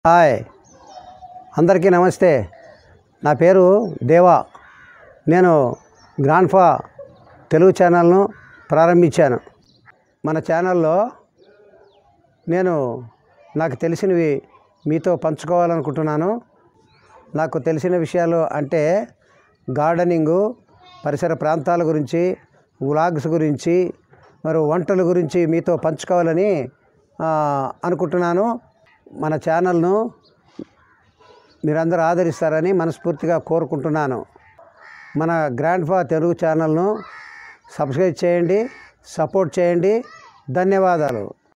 hi అందరికీ నమస్తే నా పేరు దేవా నేను గ్రాండ్ఫా తెలుగు ఛానల్ను ప్రారంభించాను మన ఛానల్లో నేను నాకు తెలిసినవి మీతో పంచుకోవాలనుకుంటున్నాను నాకు తెలిసిన విషయాలు అంటే గార్డెనింగు పరిసర ప్రాంతాల గురించి వ్లాగ్స్ గురించి మరి వంటల గురించి మీతో పంచుకోవాలని ఆ, అనుకుంటున్నాను మన ఛానల్ను మీరందరూ ఆదరిస్తారని మనస్ఫూర్తిగా కోరుకుంటున్నాను మన గ్రాండ్ ఫా తెలుగు ఛానల్ను సబ్స్క్రైబ్ చేయండి సపోర్ట్ చేయండి ధన్యవాదాలు